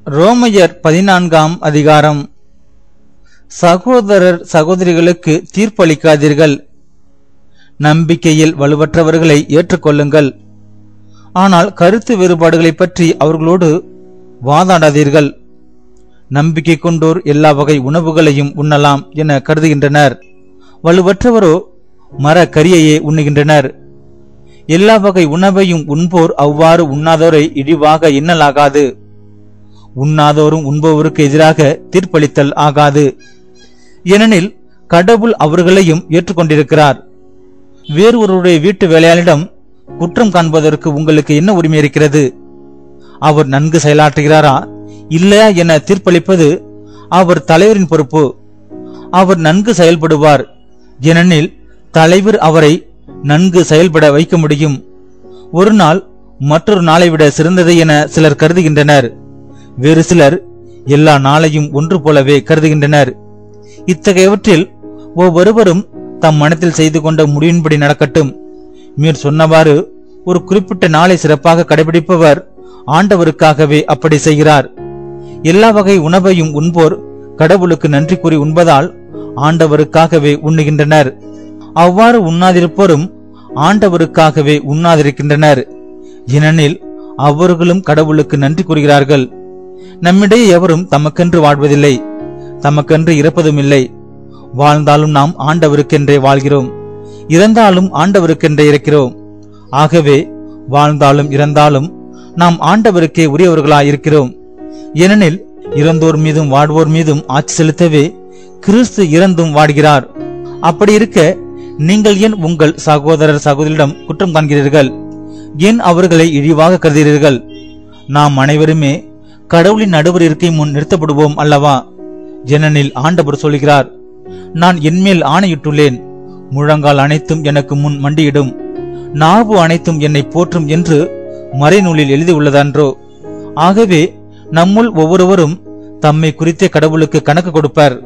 ரோமையர் பதினான்காம் அதிகாரம் சகோதரர் சகோதரிகளுக்கு தீர்ப்பளிக்காதீர்கள் நம்பிக்கையில் வலுவற்றவர்களை ஏற்றுக்கொள்ளுங்கள் ஆனால் கருத்து வேறுபாடுகளைப் பற்றி அவர்களோடு வாதாடாதீர்கள் நம்பிக்கை கொண்டோர் எல்லா வகை உணவுகளையும் உண்ணலாம் என கருதுகின்றனர் வலுவற்றவரோ மர கரியையே உண்ணுகின்றனர் எல்லா வகை உணவையும் உண்போர் அவ்வாறு உண்ணாதோரை இழிவாக எண்ணலாகாது உண்ணாதோரும் உண்பவருக்கு எதிராக தீர்ப்பளித்தல் ஆகாது ஏனெனில் கடவுள் அவர்களையும் ஏற்றுக்கொண்டிருக்கிறார் வேறு ஒருவருடைய வீட்டு வேலையாளிடம் குற்றம் காண்பதற்கு உங்களுக்கு என்ன உரிமை இருக்கிறது அவர் நன்கு செயலாற்றுகிறாரா இல்லையா என தீர்ப்பளிப்பது அவர் தலைவரின் பொறுப்பு அவர் நன்கு செயல்படுவார் ஏனெனில் தலைவர் அவரை நன்கு செயல்பட வைக்க முடியும் ஒரு நாள் மற்றொரு நாளை விட சிறந்தது என சிலர் கருதுகின்றனர் வேறு சிலர் எல்லா நாளையும் ஒன்று போலவே கருதுகின்றனர் இத்தகையவற்றில் ஒவ்வொருவரும் தம் மனத்தில் செய்து கொண்ட முடிவின்படி நடக்கட்டும் மீர் சொன்னவாறு ஒரு குறிப்பிட்ட நாளை சிறப்பாக கடைபிடிப்பவர் ஆண்டவருக்காகவே அப்படி செய்கிறார் எல்லா வகை உணவையும் உண்போர் கடவுளுக்கு நன்றி கூறி உண்பதால் ஆண்டவருக்காகவே உண்ணுகின்றனர் அவ்வாறு உண்ணாதிருப்போரும் ஆண்டவருக்காகவே உண்ணாதிருக்கின்றனர் ஏனெனில் அவர்களும் கடவுளுக்கு நன்றி கூறுகிறார்கள் நம்மிடையே எவரும் தமக்கென்று வாழ்வதில்லை தமக்கென்று இறப்பதும் இல்லை வாழ்ந்தாலும் நாம் ஆண்டவருக்கென்றே வாழ்கிறோம் இறந்தாலும் ஆண்டவருக்கென்றே இருக்கிறோம் ஆகவே வாழ்ந்தாலும் இறந்தாலும் நாம் ஆண்டவருக்கே உரியவர்களாய் இருக்கிறோம் ஏனெனில் இறந்தோர் மீதும் வாழ்வோர் மீதும் ஆட்சி செலுத்தவே கிறிஸ்து இறந்தும் வாடுகிறார் அப்படி இருக்க நீங்கள் ஏன் உங்கள் சகோதரர் சகோதரிடம் குற்றம் காண்கிறீர்கள் ஏன் அவர்களை இழிவாக கருதுகிறீர்கள் நாம் அனைவருமே கடவுளின் நடுவர் இருக்கை முன் நிறுத்தப்படுவோம் அல்லவா ஏனெனில் ஆண்டவர் சொல்கிறார் நான் என்மேல் ஆணையிட்டுள்ளேன் முழங்கால் அனைத்தும் எனக்கு முன் மண்டியிடும் நாவு அனைத்தும் என்னை போற்றும் என்று மறைநூலில் எழுதியுள்ளதன்றோ ஆகவே நம்முள் ஒவ்வொருவரும் தம்மை குறித்த கடவுளுக்கு கணக்கு கொடுப்பர்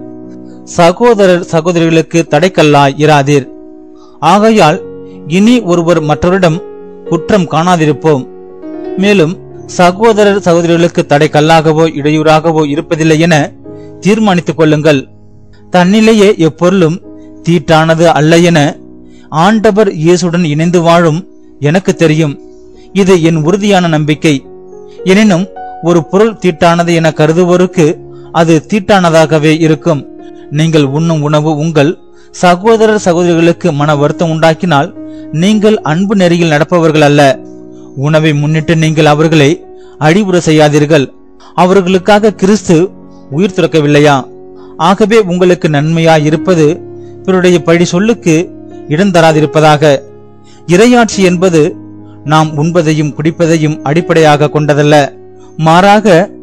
சகோதரர் சகோதரிகளுக்கு தடைக்கல்லாய் இராதீர் ஆகையால் இனி ஒருவர் மற்றவரிடம் குற்றம் காணாதிருப்போம் மேலும் சகோதரர் சகோதரிகளுக்கு தடை கல்லாகவோ இடையூறாகவோ இருப்பதில்லை என தீர்மானித்துக் கொள்ளுங்கள் தன்னிலேயே எப்பொருளும் தீட்டானது அல்ல என ஆண்டவர் இயேசுடன் இணைந்து வாழும் எனக்கு தெரியும் இது என் உறுதியான நம்பிக்கை எனினும் ஒரு பொருள் தீட்டானது என கருதுவோருக்கு அது தீட்டானதாகவே இருக்கும் நீங்கள் உண்ணும் உணவு உங்கள் சகோதரர் சகோதரிகளுக்கு மன வருத்தம் உண்டாக்கினால் நீங்கள் அன்பு நெறியில் நடப்பவர்கள் அல்ல உணவை முன்னிட்டு நீங்கள் அவர்களை அடிவுற செய்யாதீர்கள் அவர்களுக்காக கிறிஸ்து உயிர் துறக்கவில்லையா ஆகவே உங்களுக்கு நன்மையா இருப்பது பிறருடைய பழி சொல்லுக்கு இடம் தராதிருப்பதாக இறையாட்சி என்பது நாம் உண்பதையும் குடிப்பதையும் அடிப்படையாக கொண்டதல்ல மாறாக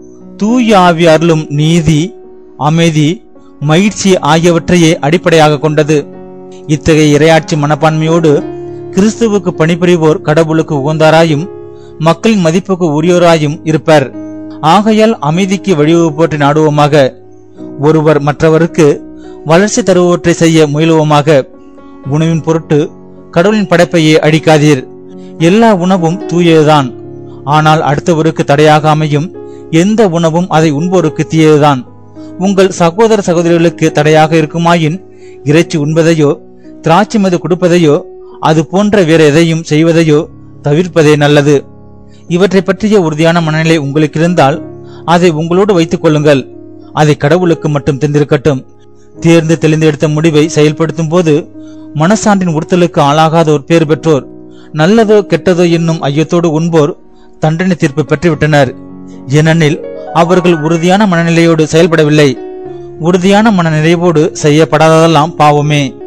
தூய ஆவி அருளும் நீதி அமைதி மகிழ்ச்சி ஆகியவற்றையே அடிப்படையாக கொண்டது இத்தகைய இரையாட்சி மனப்பான்மையோடு கிறிஸ்துவுக்கு பணிபுரிவோர் கடவுளுக்கு உகந்தாராயும் மக்களின் மதிப்புக்கு உரியோராயும் இருப்பர் ஆகையால் அமைதிக்கு வழிவகுப்போற்றை நாடுவோமாக ஒருவர் மற்றவருக்கு வளர்ச்சி தருவவற்றை செய்ய முயலுவோமாக உணவின் பொருட்டு கடவுளின் படைப்பையே அடிக்காதீர் எல்லா உணவும் தூயதுதான் ஆனால் அடுத்தவருக்கு தடையாக அமையும் எந்த உணவும் அதை உண்போருக்கு தீயதுதான் உங்கள் சகோதர சகோதரிகளுக்கு தடையாக இருக்குமாயின் இறைச்சி உண்பதையோ திராட்சை மது கொடுப்பதையோ அது போன்ற வேற எதையும் செய்வதையோ தவிர்ப்பதே நல்லது இவற்றை பற்றிய உறுதியான மனநிலை உங்களுக்கு இருந்தால் அதை உங்களோடு வைத்துக் கொள்ளுங்கள் அதை கடவுளுக்கு மட்டும் தெரிந்திருக்கட்டும் தேர்ந்து தெளிந்து எடுத்த முடிவை செயல்படுத்தும் போது மனசான்றின் உறுத்தலுக்கு ஆளாகாதோர் பேர் பெற்றோர் நல்லதோ கெட்டதோ என்னும் ஐயத்தோடு உண்போர் தண்டனை தீர்ப்பு பெற்றுவிட்டனர் ஏனெனில் அவர்கள் உறுதியான மனநிலையோடு செயல்படவில்லை உறுதியான மனநிறைவோடு செய்யப்படாததெல்லாம் பாவமே